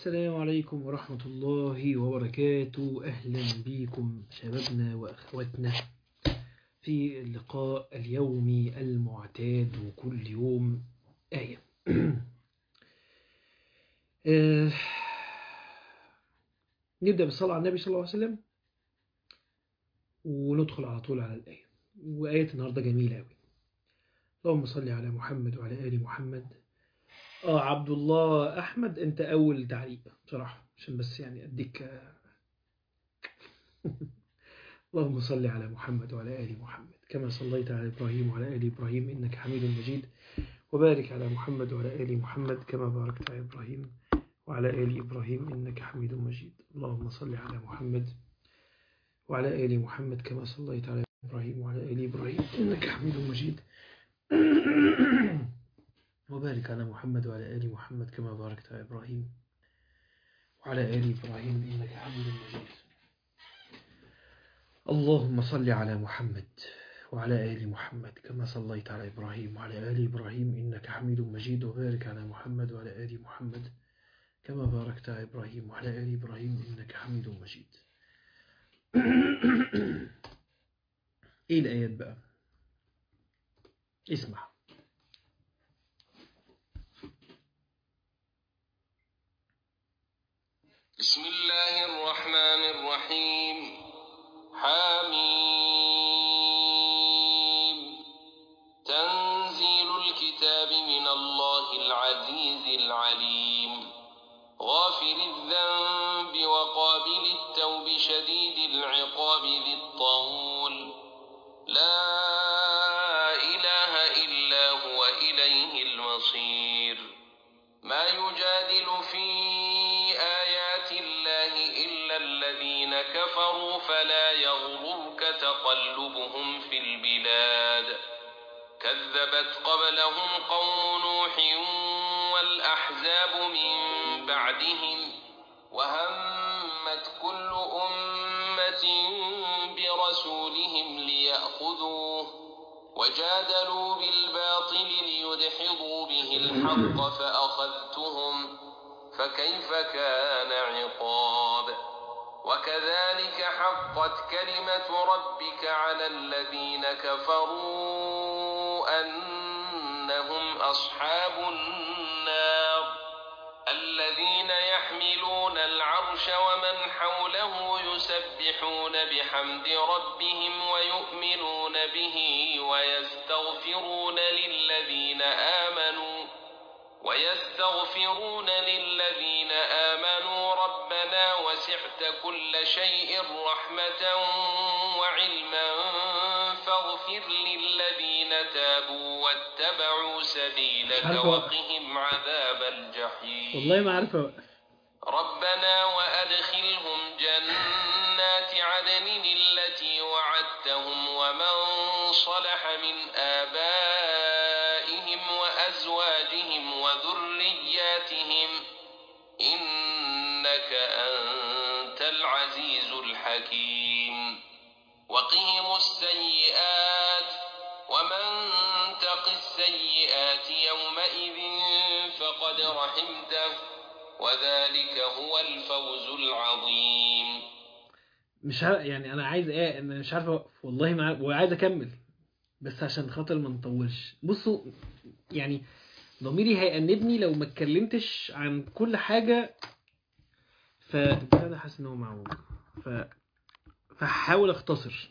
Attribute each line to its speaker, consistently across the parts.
Speaker 1: السلام عليكم ورحمة الله وبركاته أهلا بكم شبابنا وأخواتنا في اللقاء اليومي المعتاد وكل يوم آية آه، نبدأ بالصلاة على النبي صلى الله عليه وسلم وندخل على طول على الآية وآية النهاردة جميلة أوي اللهم صل على محمد وعلى آل محمد اه عبد الله احمد انت اول تعليق بصراحه عشان بس يعني اديك اللهم صل على محمد وعلى ال محمد كما صليت على ابراهيم وعلى ال ابراهيم انك حميد مجيد وبارك على محمد وعلى ال محمد كما باركت على ابراهيم وعلى ال ابراهيم انك حميد مجيد اللهم صل على محمد وعلى ال محمد كما صليت على ابراهيم وعلى ال ابراهيم انك حميد مجيد وبارك على محمد وعلى آل محمد كما باركت على إبراهيم وعلى آل إبراهيم إنك حميد مجيد اللهم صل على محمد وعلى آل محمد كما صليت على إبراهيم وعلى آل إبراهيم إنك حميد مجيد وبارك على محمد وعلى آل محمد كما باركت على إبراهيم وعلى آل إبراهيم إنك حميد مجيد إيه الآيات بقى اسمع
Speaker 2: بسم الله الرحمن الرحيم حميم تنزيل الكتاب من الله العزيز العليم غافر الذنب وقابل التوب شديد العقاب ذي الطول لا إله إلا هو إليه المصير ما يجادل في آيات الله إلا الذين كفروا فلا يغررك تقلبهم في البلاد كذبت قبلهم قوم نوح والأحزاب من بعدهم وهمت كل أمة برسولهم ليأخذوه وجادلوا بالباطل ليدحضوا به الحق فأخذتهم فكيف كان عقاب وكذلك حقت كلمة ربك على الذين كفروا أنهم أصحاب النار الذين يحملون العرش ومن حوله يسبحون بحمد ربهم ويؤمنون به ويستغفرون للذين آمنوا ويستغفرون للذين آمنوا ربنا وسعت كل شيء رحمة وعلما فاغفر للذين تابوا واتبعوا سبيلك
Speaker 1: عارفة-
Speaker 2: وقهم عذاب الجحيم
Speaker 1: والله ما عارف أوقف
Speaker 2: ربنا وأدخلهم جنات عدن التي وعدتهم ومن صلح من آبائهم وأزواجهم وذرياتهم إنك أنت العزيز الحكيم وقهم السيئات ومن تق السيئات يومئذ فقد رحمته وذلك هو الفوز العظيم
Speaker 1: مش عارف يعني انا عايز ايه انا مش عارف أوقف. والله ما عارف وعايز اكمل بس عشان خاطر ما نطولش بصوا يعني ضميري هيأنبني لو ما اتكلمتش عن كل حاجة ف انا حاسس ان هو معوج ف فهحاول اختصر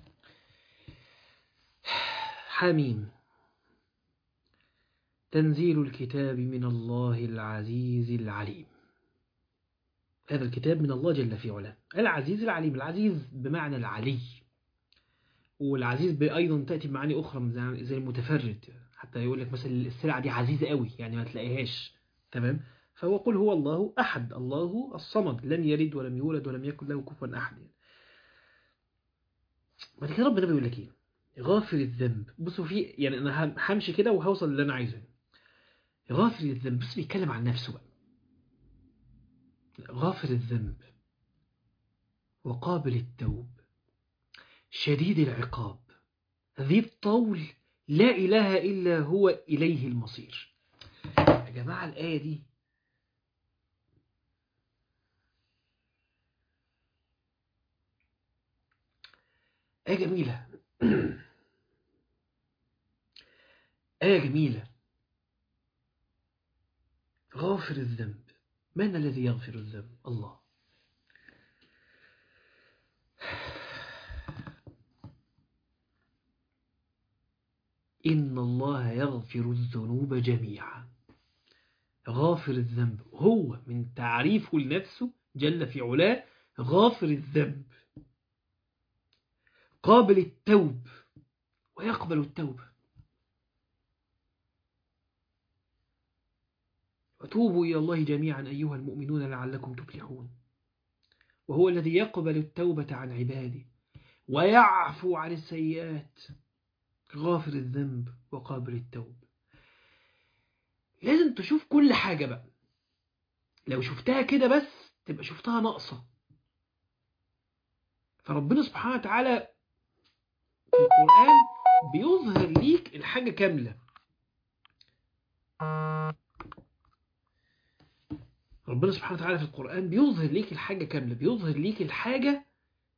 Speaker 1: حميم تنزيل الكتاب من الله العزيز العليم هذا الكتاب من الله جل في علاه العزيز العليم العزيز بمعنى العلي والعزيز أيضا تأتي بمعاني أخرى زي- زي المتفرد حتى يقول لك مثلا السلعة دي عزيزة قوي يعني ما تلاقيهاش تمام فهو قل هو الله أحد الله الصمد لم يلد ولم يولد ولم يكن له كفوا أحد يعني. بعد كده ربنا بيقول لك ايه غافر الذنب بصوا في يعني انا هم- همشي كده وهوصل اللي انا عايزه غافر الذنب بس بيتكلم عن نفسه بقى غافر الذنب وقابل التوب شديد العقاب ذي الطول لا إله إلا هو إليه المصير يا جماعة الآية دي آية جميلة آية جميلة غافر الذنب من الذي يغفر الذنب الله إن الله يغفر الذنوب جميعا غافر الذنب هو من تعريفه لنفسه جل في علاه غافر الذنب قابل التوب ويقبل التوبة وتوبوا إلى الله جميعا أيها المؤمنون لعلكم تفلحون وهو الذي يقبل التوبة عن عباده ويعفو عن السيئات غافر الذنب وقابل التوب لازم تشوف كل حاجة بقى لو شفتها كده بس تبقى شفتها ناقصة فربنا سبحانه وتعالى في القرآن بيظهر ليك الحاجة كاملة ربنا سبحانه وتعالى في القرآن بيظهر ليك الحاجة كاملة بيظهر ليك الحاجة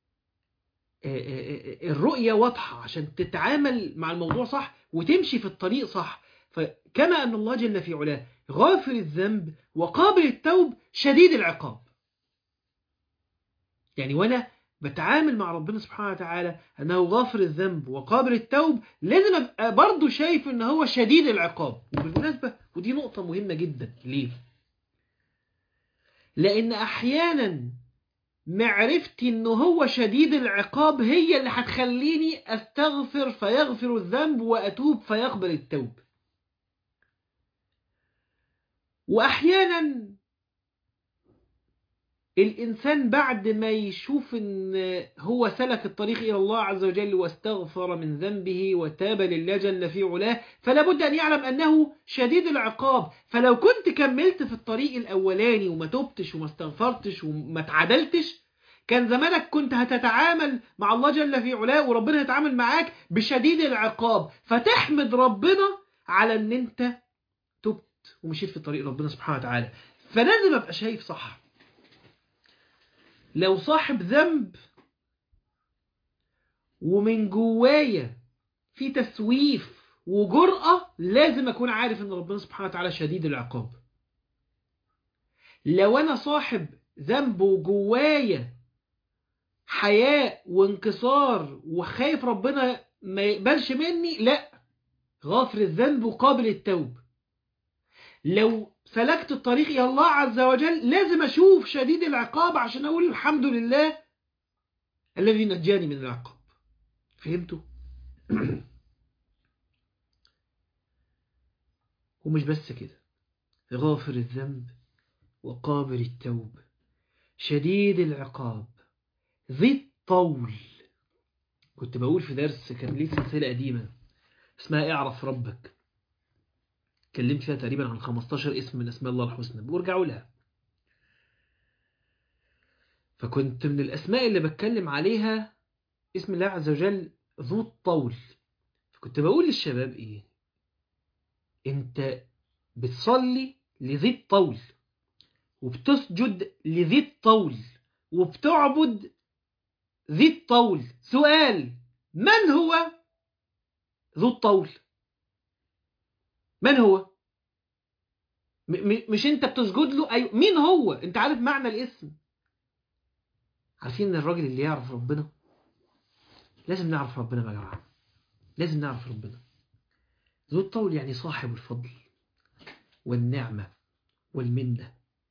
Speaker 1: الرؤية واضحة عشان تتعامل مع الموضوع صح وتمشي في الطريق صح فكما أن الله جل في علاه غافر الذنب وقابل التوب شديد العقاب يعني وأنا بتعامل مع ربنا سبحانه وتعالى أنه غافر الذنب وقابل التوب لازم أبقى برضه شايف أنه هو شديد العقاب وبالمناسبة ودي نقطة مهمة جدا ليه؟ لأن أحيانا معرفتي أنه هو شديد العقاب هي اللي هتخليني أستغفر فيغفر الذنب وأتوب فيقبل التوب وأحيانا الإنسان بعد ما يشوف أن هو سلك الطريق إلى الله عز وجل واستغفر من ذنبه وتاب لله جل في علاه فلا بد أن يعلم أنه شديد العقاب فلو كنت كملت في الطريق الأولاني وما تبتش وما استغفرتش وما تعدلتش كان زمانك كنت هتتعامل مع الله جل في علاه وربنا هيتعامل معاك بشديد العقاب فتحمد ربنا على أن أنت تبت ومشيت في طريق ربنا سبحانه وتعالى فلازم أبقى شايف صح لو صاحب ذنب ومن جوايا في تسويف وجرأة لازم أكون عارف أن ربنا سبحانه وتعالى شديد العقاب لو أنا صاحب ذنب وجوايا حياء وانكسار وخايف ربنا ما يقبلش مني لا غافر الذنب وقابل التوب لو سلكت الطريق إلى الله عز وجل لازم أشوف شديد العقاب عشان أقول الحمد لله الذي نجاني من العقاب فهمتوا؟ ومش بس كده غافر الذنب وقابل التوب شديد العقاب ذي الطول كنت بقول في درس كان ليه سلسلة قديمة اسمها اعرف ربك اتكلمت فيها تقريبا عن 15 اسم من اسماء الله الحسنى بورجعوا لها فكنت من الاسماء اللي بتكلم عليها اسم الله عز وجل ذو الطول فكنت بقول للشباب ايه انت بتصلي لذي الطول وبتسجد لذي الطول وبتعبد ذي الطول سؤال من هو ذو الطول من هو م مش انت بتسجد له أيوه مين هو انت عارف معنى الاسم عارفين ان الراجل اللي يعرف ربنا لازم نعرف ربنا يا جماعه لازم نعرف ربنا ذو الطول يعني صاحب الفضل والنعمه والمنه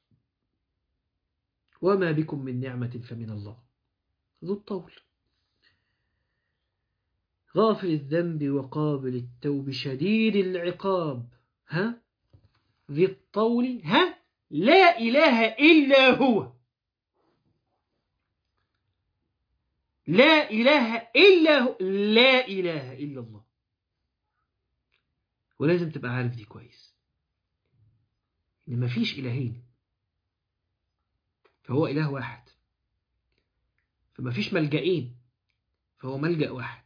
Speaker 1: وما بكم من نعمه فمن الله ذو الطول غافل الذنب وقابل التوب شديد العقاب ها ذي الطول ها لا إله إلا هو لا إله إلا هو لا إله إلا الله ولازم تبقى عارف دي كويس إن مفيش إلهين فهو إله واحد فمفيش ملجأين فهو ملجأ واحد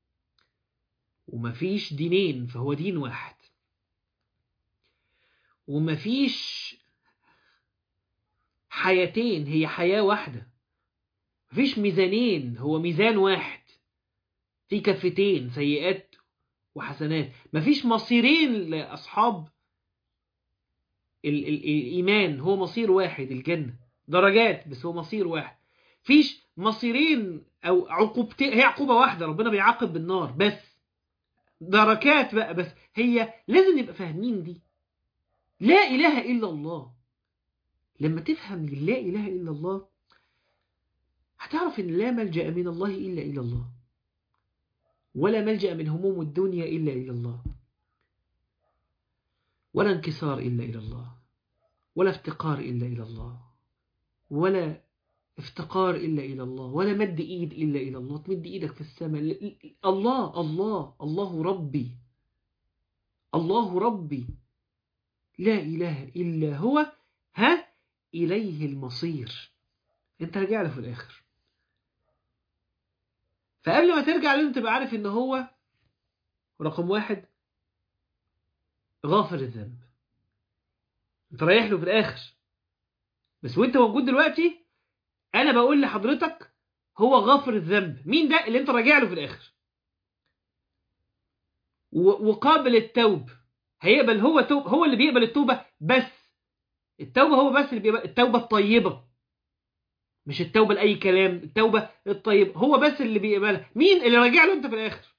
Speaker 1: ومفيش دينين فهو دين واحد ومفيش حياتين هي حياة واحدة مفيش ميزانين هو ميزان واحد في كفتين سيئات وحسنات مفيش مصيرين لأصحاب ال ال الإيمان هو مصير واحد الجنة درجات بس هو مصير واحد فيش مصيرين أو عقوبتين هي عقوبة واحدة ربنا بيعاقب بالنار بس دركات بقى بس هي لازم نبقى فاهمين دي لا إله إلا الله لما تفهم لا إله إلا الله هتعرف إن لا ملجأ من الله إلا إلى الله ولا ملجأ من هموم الدنيا إلا إلى الله ولا انكسار إلا إلى الله ولا افتقار إلا إلى الله ولا افتقار إلا إلى الله ولا مد إيد إلا إلى الله تمد إيدك في السماء الله الله الله ربي الله ربي لا إله إلا هو ها إليه المصير أنت رجع له في الآخر فقبل ما ترجع لازم تبقى عارف إن هو رقم واحد غافر الذنب أنت رايح له في الآخر بس وأنت موجود دلوقتي أنا بقول لحضرتك هو غافر الذنب مين ده اللي أنت راجع له في الآخر وقابل التوب هيقبل هو توب هو اللي بيقبل التوبة بس التوبة هو بس اللي بيقبل التوبة الطيبة مش التوبة لأي كلام التوبة الطيبة هو بس اللي بيقبلها مين اللي راجع له انت في الآخر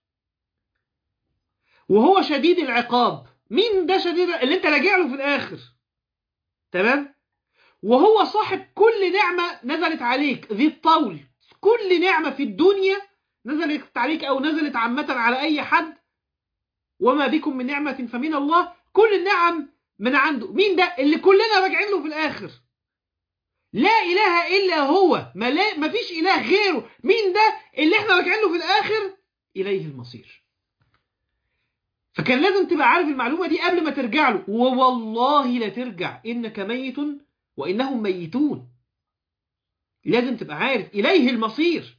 Speaker 1: وهو شديد العقاب مين ده شديد اللي انت راجع له في الآخر تمام وهو صاحب كل نعمة نزلت عليك ذي الطول كل نعمة في الدنيا نزلت عليك أو نزلت عامة على أي حد وما بكم من نعمة فمن الله كل النعم من عنده مين ده اللي كلنا راجعين له في الآخر لا إله إلا هو ما, لا ما فيش إله غيره مين ده اللي احنا راجعين له في الآخر إليه المصير فكان لازم تبقى عارف المعلومة دي قبل ما ترجع له ووالله لا ترجع إنك ميت وإنهم ميتون لازم تبقى عارف إليه المصير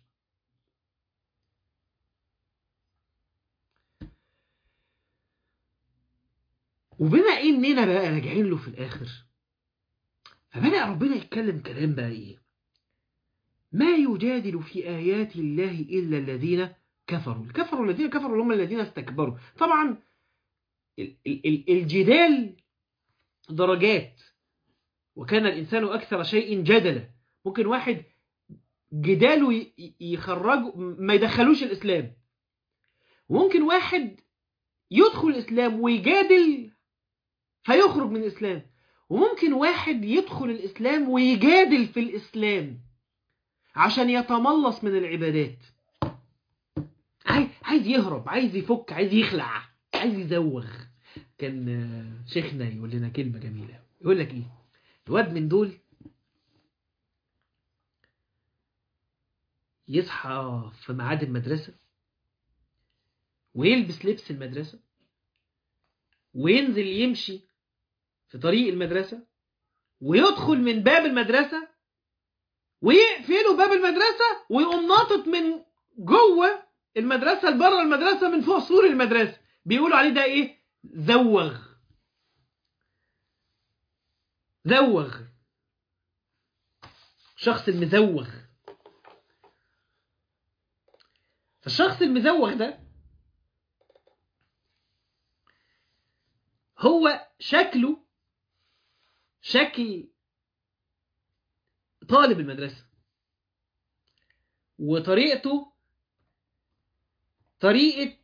Speaker 1: وبما اننا بقى راجعين له في الاخر فبدأ ربنا يتكلم كلام بقى ايه ما يجادل في آيات الله إلا الذين كفروا الكفروا الذين كفروا هم الذين استكبروا طبعا الجدال درجات وكان الإنسان أكثر شيء جدلا ممكن واحد جداله يخرجه ما يدخلوش الإسلام وممكن واحد يدخل الإسلام ويجادل فيخرج من الإسلام وممكن واحد يدخل الإسلام ويجادل في الإسلام عشان يتملص من العبادات عايز يهرب عايز يفك عايز يخلع عايز يزوغ كان شيخنا يقول لنا كلمة جميلة يقول لك ايه الواد من دول يصحى في ميعاد المدرسة ويلبس لبس المدرسة وينزل يمشي في طريق المدرسة ويدخل من باب المدرسة ويقفلوا باب المدرسة ويقوم ناطط من جوه المدرسة لبره المدرسة من فوق سور المدرسة بيقولوا عليه ده ايه زوغ زوغ شخص المزوغ فالشخص المزوغ ده هو شكله شكل طالب المدرسة وطريقته طريقة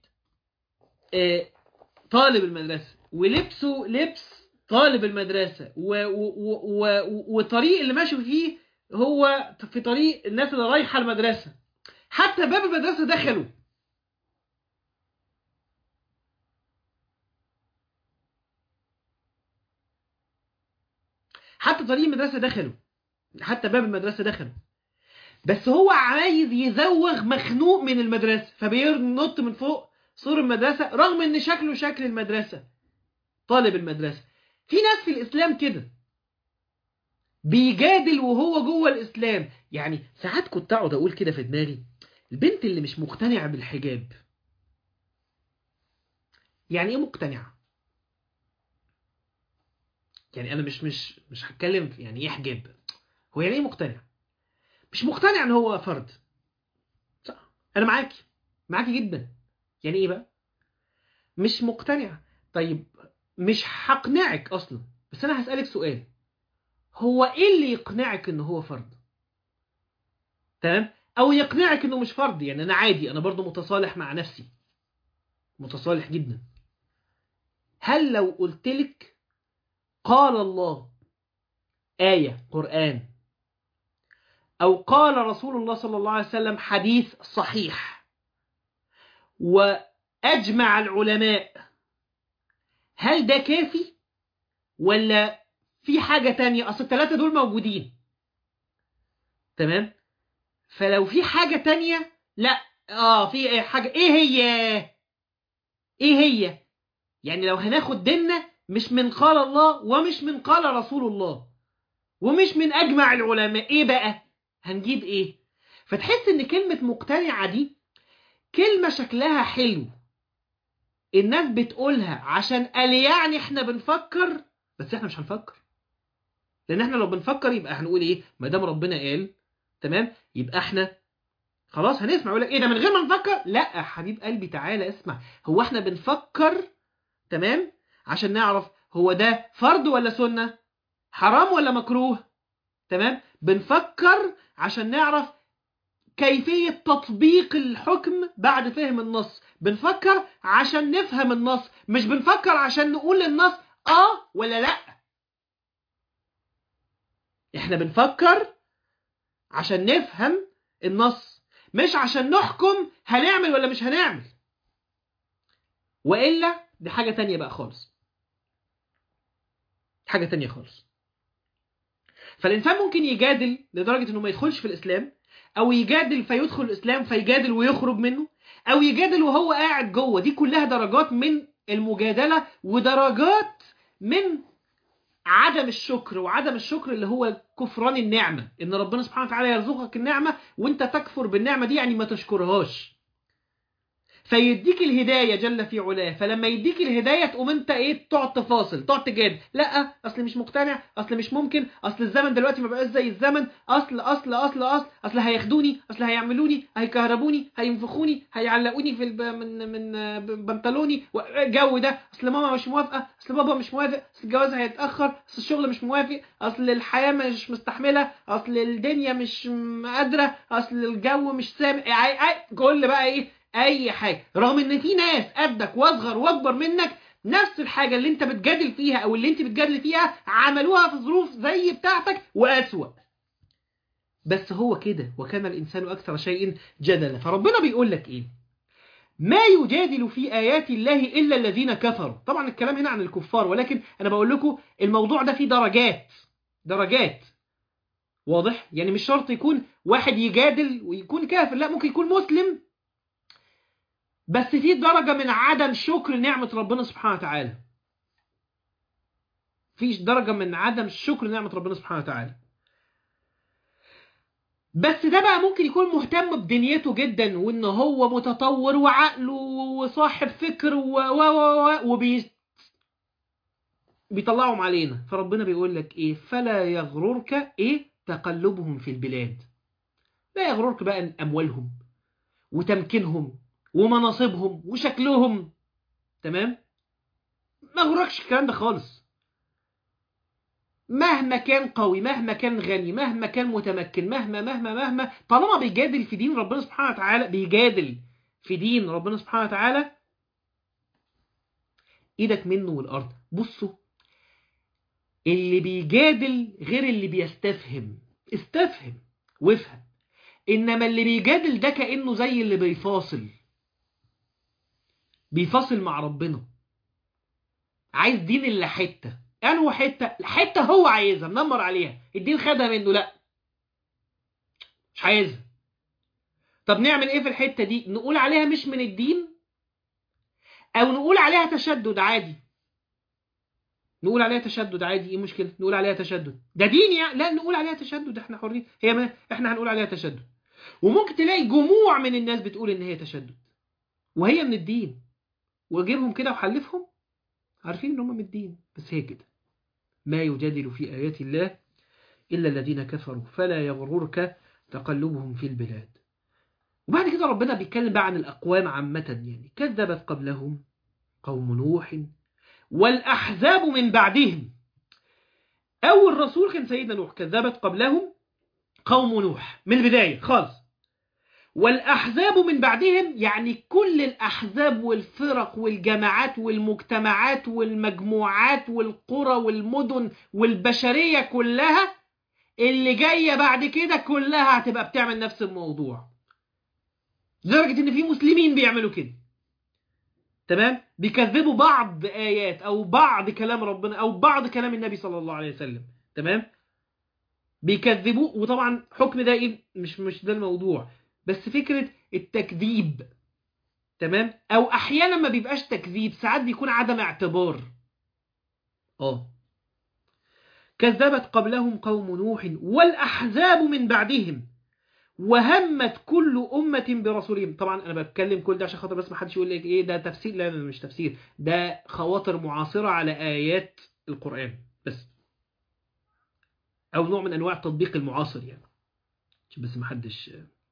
Speaker 1: طالب المدرسة ولبسه لبس طالب المدرسة و و و و وطريق اللي ماشي فيه هو في طريق الناس اللي رايحة المدرسة حتى باب المدرسة دخلوا حتى طريق المدرسة دخلوا حتى باب المدرسة دخلوا بس هو عايز يزوغ مخنوق من المدرسة فبينط من فوق سور المدرسة رغم ان شكله شكل المدرسة طالب المدرسة في ناس في الإسلام كده بيجادل وهو جوه الإسلام يعني ساعات كنت أقعد أقول كده في دماغي البنت اللي مش مقتنعة بالحجاب يعني إيه مقتنعة؟ يعني أنا مش مش مش هتكلم يعني إيه حجاب هو يعني إيه مقتنع؟ مش مقتنع إن هو فرد صح أنا معاكي معاكي جدا يعني ايه بقى مش مقتنع طيب مش هقنعك اصلا بس انا هسألك سؤال هو ايه اللي يقنعك ان هو فرض تمام او يقنعك انه مش فرض يعني انا عادي انا برضو متصالح مع نفسي متصالح جدا هل لو قلت لك قال الله آية قرآن أو قال رسول الله صلى الله عليه وسلم حديث صحيح وأجمع العلماء هل ده كافي ولا في حاجة تانية أصل الثلاثة دول موجودين تمام فلو في حاجة تانية لا اه في حاجة ايه هي ايه هي يعني لو هناخد ديننا مش من قال الله ومش من قال رسول الله ومش من اجمع العلماء ايه بقى هنجيب ايه فتحس ان كلمة مقتنعة دي كلمة شكلها حلو الناس بتقولها عشان قال يعني احنا بنفكر بس احنا مش هنفكر لان احنا لو بنفكر يبقى هنقول ايه ما دام ربنا قال تمام يبقى احنا خلاص هنسمع يقول لك ايه ده من غير ما نفكر لا حبيب قلبي تعالى اسمع هو احنا بنفكر تمام عشان نعرف هو ده فرض ولا سنة حرام ولا مكروه تمام بنفكر عشان نعرف كيفية تطبيق الحكم بعد فهم النص بنفكر عشان نفهم النص مش بنفكر عشان نقول للنص اه ولا لا احنا بنفكر عشان نفهم النص مش عشان نحكم هنعمل ولا مش هنعمل وإلا دي حاجة تانية بقى خالص حاجة تانية خالص فالإنسان ممكن يجادل لدرجة أنه ما يدخلش في الإسلام أو يجادل فيدخل الإسلام فيجادل ويخرج منه أو يجادل وهو قاعد جوه دي كلها درجات من المجادلة ودرجات من عدم الشكر وعدم الشكر اللي هو كفران النعمة ان ربنا سبحانه وتعالى يرزقك النعمة وانت تكفر بالنعمة دي يعني ما تشكرهاش فيديك الهداية جل في علاه فلما يديك الهداية تقوم انت ايه تقعد تفاصل تقعد تجاد لا اصل مش مقتنع اصل مش ممكن اصل الزمن دلوقتي ما بقاش زي الزمن اصل اصل اصل اصل اصل هياخدوني اصل هيعملوني هيكهربوني هينفخوني هيعلقوني في الب... من من بنطلوني الجو ده اصل ماما مش موافقه اصل بابا مش موافق اصل الجواز هيتاخر اصل الشغل مش موافق اصل الحياه مش مستحمله اصل الدنيا مش قادره اصل الجو مش سامع كل بقى ايه اي حاجة رغم ان في ناس قدك واصغر واكبر منك نفس الحاجة اللي انت بتجادل فيها او اللي انت بتجادل فيها عملوها في ظروف زي بتاعتك واسوأ بس هو كده وكان الانسان اكثر شيء جدلا فربنا بيقول لك ايه ما يجادل في آيات الله إلا الذين كفروا طبعا الكلام هنا عن الكفار ولكن أنا بقول لكم الموضوع ده فيه درجات درجات واضح يعني مش شرط يكون واحد يجادل ويكون كافر لا ممكن يكون مسلم بس في درجة من عدم شكر نعمة ربنا سبحانه وتعالى فيش درجة من عدم شكر نعمة ربنا سبحانه وتعالى بس ده بقى ممكن يكون مهتم بدنيته جدا وان هو متطور وعقله وصاحب فكر و و و وبي بيطلعهم علينا فربنا بيقول لك ايه فلا يغررك ايه تقلبهم في البلاد لا يغررك بقى اموالهم وتمكينهم ومناصبهم وشكلهم تمام ما غركش الكلام ده خالص مهما كان قوي مهما كان غني مهما كان متمكن مهما مهما مهما طالما بيجادل في دين ربنا سبحانه وتعالى بيجادل في دين ربنا سبحانه وتعالى ايدك منه والارض بصوا اللي بيجادل غير اللي بيستفهم استفهم وافهم انما اللي بيجادل ده كانه زي اللي بيفاصل بيفاصل مع ربنا عايز دين اللي حته انه حته حته هو عايزها منمر عليها الدين خدها منه لا مش عايزها طب نعمل ايه في الحته دي نقول عليها مش من الدين او نقول عليها تشدد عادي نقول عليها تشدد عادي ايه المشكله نقول عليها تشدد ده دين يعني لا نقول عليها تشدد احنا حرين هي ما احنا هنقول عليها تشدد وممكن تلاقي جموع من الناس بتقول ان هي تشدد وهي من الدين واجيبهم كده وحلفهم عارفين ان هم من الدين بس هي كده ما يجادل في آيات الله إلا الذين كفروا فلا يغررك تقلبهم في البلاد وبعد كده ربنا بيتكلم بقى عن الأقوام عامة يعني كذبت قبلهم قوم نوح والأحزاب من بعدهم أول رسول كان سيدنا نوح كذبت قبلهم قوم نوح من البداية خالص والأحزاب من بعدهم يعني كل الأحزاب والفرق والجماعات والمجتمعات والمجموعات والقرى والمدن والبشرية كلها اللي جاية بعد كده كلها هتبقى بتعمل نفس الموضوع لدرجة إن في مسلمين بيعملوا كده تمام بيكذبوا بعض آيات أو بعض كلام ربنا أو بعض كلام النبي صلى الله عليه وسلم تمام بيكذبوه وطبعا حكم ده إيه مش مش ده الموضوع بس فكرة التكذيب تمام او احيانا ما بيبقاش تكذيب ساعات بيكون عدم اعتبار اه كذبت قبلهم قوم نوح والاحزاب من بعدهم وهمت كل أمة برسولهم طبعا أنا بتكلم كل ده عشان خاطر بس ما حدش يقول لك إيه ده تفسير لا مش تفسير ده خواطر معاصرة على آيات القرآن بس أو نوع من أنواع التطبيق المعاصر يعني بس ما حدش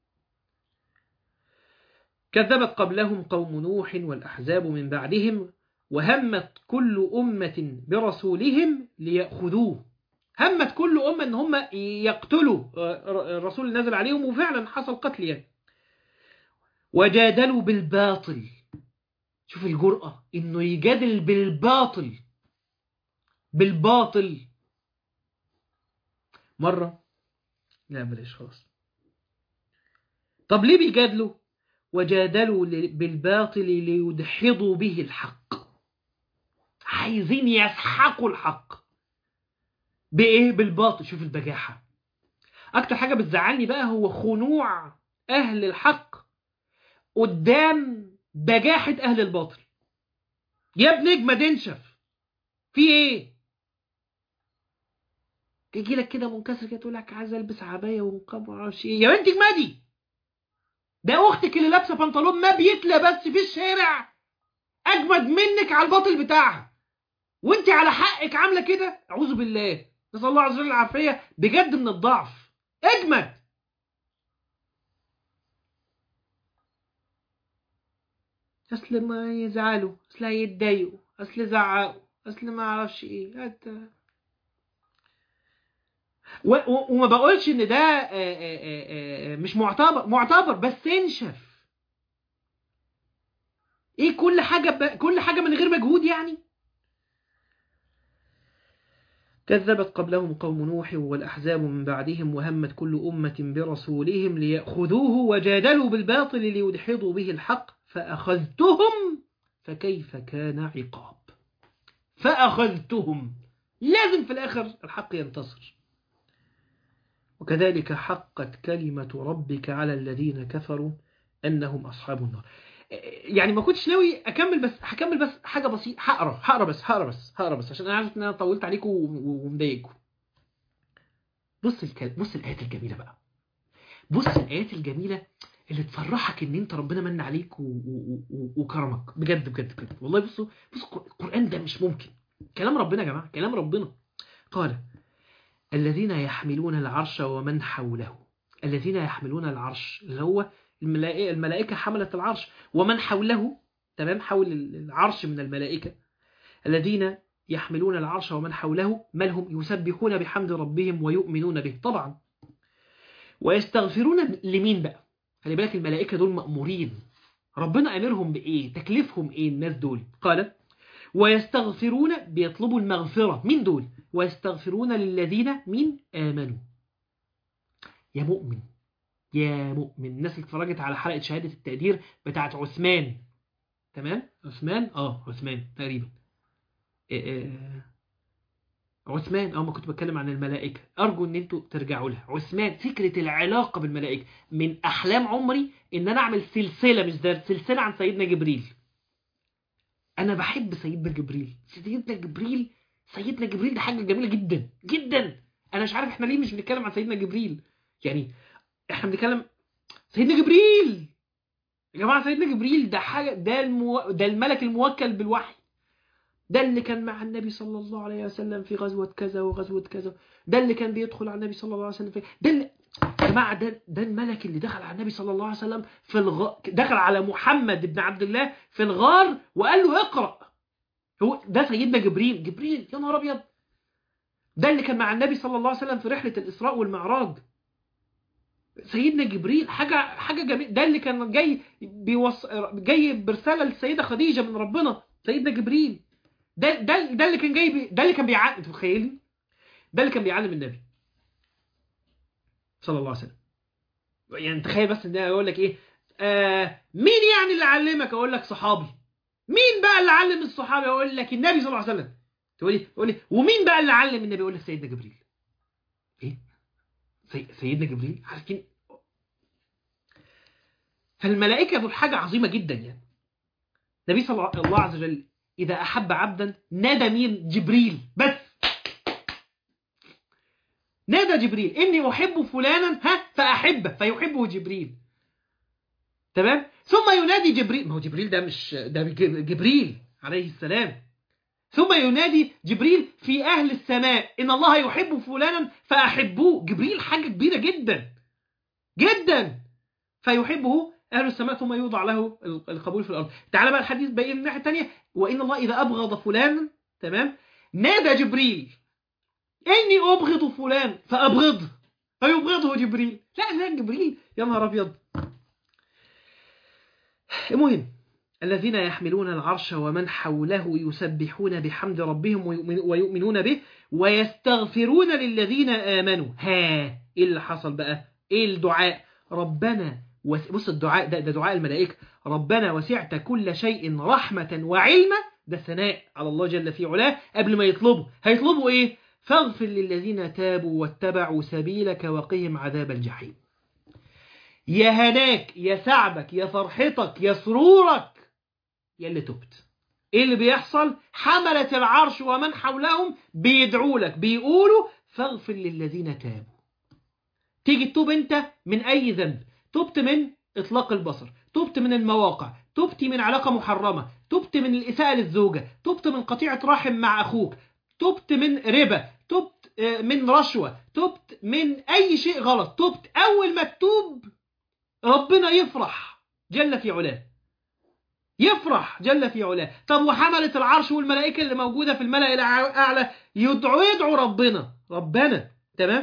Speaker 1: كذبت قبلهم قوم نوح والأحزاب من بعدهم وهمت كل أمة برسولهم ليأخذوه همت كل أمة أن هم يقتلوا الرسول اللي نزل عليهم وفعلا حصل قتل يعني وجادلوا بالباطل شوف الجرأة إنه يجادل بالباطل بالباطل مرة لا بلاش خلاص طب ليه بيجادلوا وجادلوا بالباطل ليدحضوا به الحق عايزين يسحقوا الحق بإيه بالباطل شوف البجاحة أكتر حاجة بتزعلني بقى هو خنوع أهل الحق قدام بجاحة أهل الباطل يا ابن اجمد انشف في ايه تيجي لك كده منكسر كده تقول لك عايز البس عبايه ونقاب ومعرفش ايه يا بنت اجمدي ده اختك اللي لابسه بنطلون ما بيتلى بس في الشارع اجمد منك على الباطل بتاعها وانت على حقك عامله كده اعوذ بالله نسال الله عز وجل العافيه بجد من الضعف اجمد اصل ما يزعلوا اصل هيتضايقوا اصل زعقوا اصل ما اعرفش ايه هت... و... و... وما بقولش ان ده آآ آآ مش معتبر معتبر بس انشف ايه كل حاجه ب... كل حاجه من غير مجهود يعني كذبت قبلهم قوم نوح والأحزاب من بعدهم وهمت كل أمة برسولهم ليأخذوه وجادلوا بالباطل ليدحضوا به الحق فأخذتهم فكيف كان عقاب فأخذتهم لازم في الآخر الحق ينتصر وكذلك حقت كلمة ربك على الذين كفروا أنهم أصحاب النار يعني ما كنتش ناوي اكمل بس هكمل بس حاجه بسيطه هقرا هقرا بس هقرا بس هقرا بس عشان انا عارف ان انا طولت عليكم ومضايقكم بص الكلام بص الايات الجميله بقى بص الايات الجميله اللي تفرحك ان انت ربنا من عليك و... و... و... وكرمك بجد بجد بجد والله بصوا بصوا القران ده مش ممكن كلام ربنا يا جماعه كلام ربنا قال الذين يحملون العرش ومن حوله الذين يحملون العرش اللي هو الملائكة, الملائكة حملت العرش ومن حوله تمام حول العرش من الملائكة الذين يحملون العرش ومن حوله ملهم يسبحون بحمد ربهم ويؤمنون به طبعا ويستغفرون لمين بقى خلي بالك الملائكة دول مأمورين ربنا أمرهم بإيه تكلفهم إيه الناس دول قال ويستغفرون بيطلبوا المغفرة مين دول ويستغفرون للذين مين آمنوا يا مؤمن يا مؤمن الناس اللي اتفرجت على حلقة شهادة التقدير بتاعت عثمان تمام عثمان اه عثمان تقريبا إيه إيه عثمان اه ما كنت بتكلم عن الملائكة ارجو ان انتوا ترجعوا لها عثمان فكرة العلاقة بالملائكة من احلام عمري ان انا اعمل سلسلة مش ده سلسلة عن سيدنا جبريل انا بحب سيدنا جبريل سيدنا جبريل سيدنا جبريل ده حاجة جميلة جدا جدا انا مش عارف احنا ليه مش بنتكلم عن سيدنا جبريل يعني احنا بنتكلم سيدنا جبريل يا جماعه سيدنا جبريل ده حاجه ده المو... ده الملك الموكل بالوحي ده اللي كان مع النبي صلى الله عليه وسلم في غزوه كذا وغزوه كذا ده اللي كان بيدخل على النبي صلى الله عليه وسلم في ده اللي جماعة ده, ده الملك اللي دخل على النبي صلى الله عليه وسلم في الغ... دخل على محمد بن عبد الله في الغار وقال له اقرأ هو ده سيدنا جبريل جبريل يا نهار أبيض ده اللي كان مع النبي صلى الله عليه وسلم في رحلة الإسراء والمعراج سيدنا جبريل حاجة حاجة جميل ده اللي كان جاي بيوص... جاي برسالة للسيدة خديجة من ربنا سيدنا جبريل ده ده ده اللي كان جاي بي... ده اللي كان بيعلم انت متخيلين ده اللي كان بيعلم النبي صلى الله عليه وسلم يعني تخيل بس ان يقول لك ايه آه مين يعني اللي علمك اقول لك صحابي مين بقى اللي علم الصحابه اقول لك النبي صلى الله عليه وسلم تقول لي تقول لي ومين بقى اللي علم النبي اقول لك سيدنا جبريل ايه سي... سيدنا جبريل عارفين فالملائكه دول حاجه عظيمه جدا يعني النبي صلى الله عز وجل اذا احب عبدا نادى مين جبريل بس نادى جبريل إني أحب فلانا ها فأحبه فيحبه جبريل تمام ثم ينادي جبريل ما هو جبريل ده مش ده جبريل عليه السلام ثم ينادي جبريل في أهل السماء إن الله يحب فلانا فأحبوه جبريل حاجة كبيرة جدا جدا فيحبه أهل السماء ثم يوضع له القبول في الأرض تعال بقى الحديث بين الناحية الثانية وإن الله إذا أبغض فلانا تمام نادى جبريل إني أبغض فلان فأبغضه فيبغضه جبريل لا لا جبريل يا نهار أبيض المهم الذين يحملون العرش ومن حوله يسبحون بحمد ربهم ويؤمنون به ويستغفرون للذين آمنوا ها إيه اللي حصل بقى إيه الدعاء ربنا بص الدعاء ده, ده دعاء الملائكة ربنا وسعت كل شيء رحمة وعلما ده ثناء على الله جل في علاه قبل ما يطلبوا هيطلبوا إيه فاغفر للذين تابوا واتبعوا سبيلك وقهم عذاب الجحيم يا هناك يا سعبك يا فرحتك يا سرورك يا اللي تبت ايه اللي بيحصل حملة العرش ومن حولهم بيدعوا لك بيقولوا فاغفر للذين تابوا تيجي تتوب انت من اي ذنب تبت من اطلاق البصر تبت من المواقع تبت من علاقة محرمة تبت من الإساءة للزوجة تبت من قطيعة رحم مع أخوك تبت من ربا تبت من رشوة تبت من أي شيء غلط تبت أول ما تتوب ربنا يفرح جل في علاه يفرح جل في علاه طب وحملة العرش والملائكة اللي موجودة في الملأ الأعلى يدعوا يدعوا ربنا ربنا تمام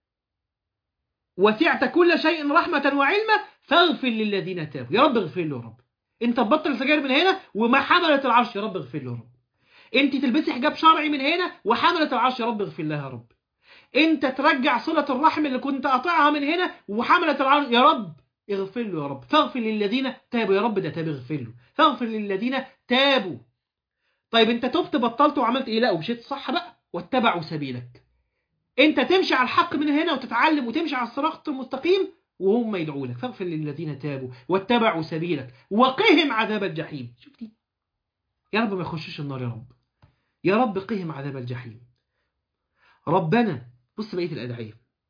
Speaker 1: وسعت كل شيء رحمة وعلما فاغفر للذين تابوا يا رب اغفر له يا رب انت تبطل سجاير من هنا وما حملة العرش يا رب اغفر له يا رب انت تلبسي حجاب شرعي من هنا وحملة العرش يا رب اغفر لها يا رب انت ترجع صلة الرحم اللي كنت قاطعها من هنا وحملة العرش يا رب اغفر له يا رب فاغفر للذين تابوا يا رب ده تاب اغفر له فاغفر للذين تابوا طيب انت تبت بطلت وعملت ايه لا ومشيت صح بقى واتبعوا سبيلك انت تمشي على الحق من هنا وتتعلم وتمشي على الصراط المستقيم وهم يدعوا لك فاغفر للذين تابوا واتبعوا سبيلك وقهم عذاب الجحيم شوف دي يا رب ما يخشوش النار يا رب يا رب قهم عذاب الجحيم ربنا بص بقية الأدعية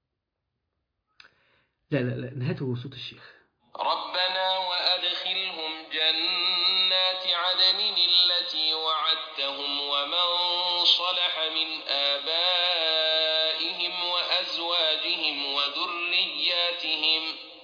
Speaker 1: لا لا لا نهاته صوت الشيخ
Speaker 2: ربنا وأدخلهم جنات عدن التي وعدتهم ومن صلح من آبائهم وأزواجهم وذرياتهم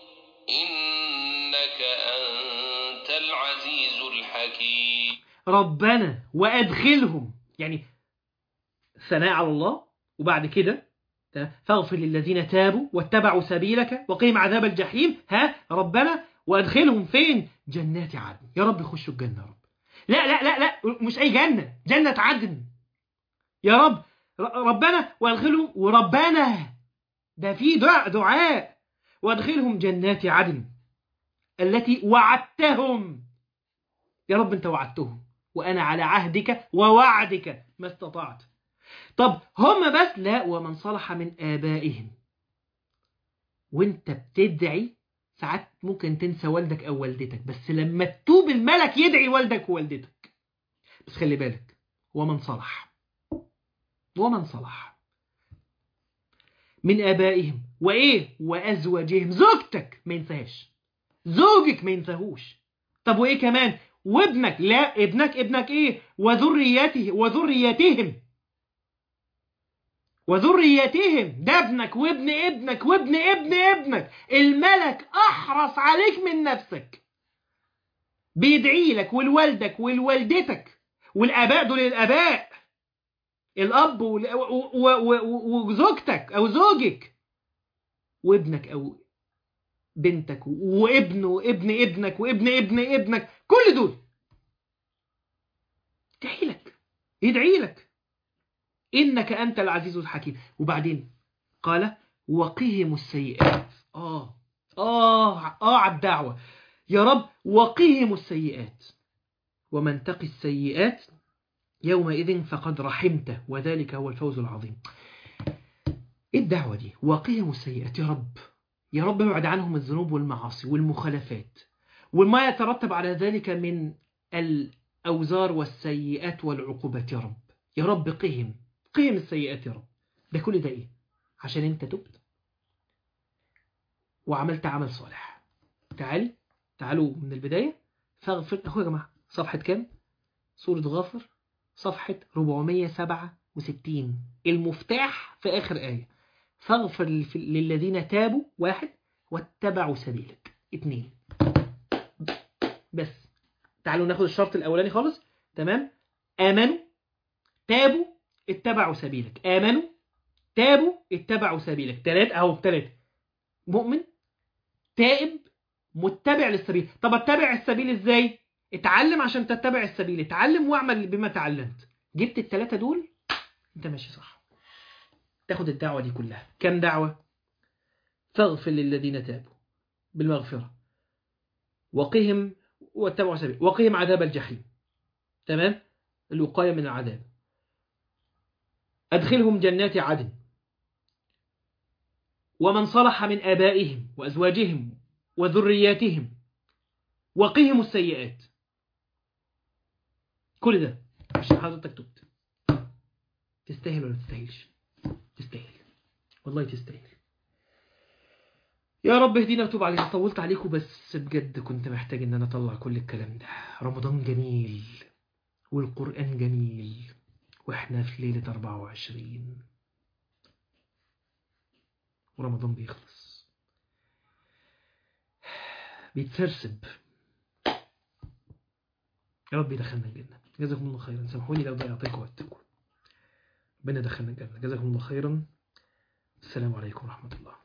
Speaker 2: إنك أنت العزيز الحكيم
Speaker 1: ربنا وأدخلهم يعني ثناء على الله وبعد كده فاغفر للذين تابوا واتبعوا سبيلك وقيم عذاب الجحيم ها ربنا وادخلهم فين جنات عدن يا رب يخشوا الجنة يا رب لا لا لا لا مش أي جنة جنة عدن يا رب ربنا وادخلهم وربنا ده في دعاء دعاء وادخلهم جنات عدن التي وعدتهم يا رب انت وعدتهم وأنا على عهدك ووعدك ما استطعت طب هم بس لا ومن صلح من آبائهم وانت بتدعي ساعات ممكن تنسى والدك أو والدتك بس لما تتوب الملك يدعي والدك ووالدتك بس خلي بالك ومن صلح ومن صلح من آبائهم وإيه وأزواجهم زوجتك ما ينساهاش زوجك ما ينساهوش طب وإيه كمان وابنك لا ابنك ابنك إيه وذريته وذريتهم وذريتهم ده ابنك وابن ابنك وابن ابن ابنك الملك احرص عليك من نفسك بيدعي لك ولوالدك ولوالدتك والاباء دول الاباء الاب وال- و- و- و- وزوجتك او زوجك وابنك او بنتك وابنه وابن ابنك وابن ابن ابنك كل دول يدعي لك يدعي لك انك انت العزيز الحكيم وبعدين قال وقهم السيئات اه اه اه على الدعوه يا رب وقهم السيئات ومن تقي السيئات يومئذ فقد رحمته وذلك هو الفوز العظيم ايه الدعوه دي وقهم السيئات يا رب يا رب ابعد عنهم الذنوب والمعاصي والمخالفات وما يترتب على ذلك من الأوزار والسيئات والعقوبات يا رب يا رب قهم قهم السيئات يا رب ده كل ده ايه عشان انت تبت وعملت عمل صالح تعالي تعالوا من البداية فاغفر اخويا يا جماعة صفحة كام سورة غافر صفحة 467 المفتاح في آخر آية فاغفر للف- للذين تابوا واحد واتبعوا سبيلك اتنين بس تعالوا ناخد الشرط الأولاني خالص تمام آمنوا تابوا اتبعوا سبيلك آمنوا تابوا اتبعوا سبيلك تلات أهو تلات مؤمن تائب متبع للسبيل طب اتبع السبيل ازاي اتعلم عشان تتبع السبيل اتعلم واعمل بما تعلمت جبت التلاتة دول انت ماشي صح تاخد الدعوة دي كلها كم دعوة فاغفر للذين تابوا بالمغفرة وقهم واتبعوا سبيل وقهم عذاب الجحيم تمام الوقاية من العذاب أدخلهم جنات عدن ومن صلح من آبائهم وأزواجهم وذرياتهم وقهم السيئات كل ده عشان حضرتك تبت تستاهل ولا تستاهلش تستاهل والله تستاهل يا رب اهدينا وتوب علينا طولت عليكم بس بجد كنت محتاج ان انا اطلع كل الكلام ده رمضان جميل والقرآن جميل واحنا في ليلة 24 ورمضان بيخلص بيتسرسب يا رب يدخلنا الجنة جزاكم الله خيرا سامحوني لو ضيعتكم وقتكم ربنا يدخلنا الجنة جزاكم الله خيرا السلام عليكم ورحمة الله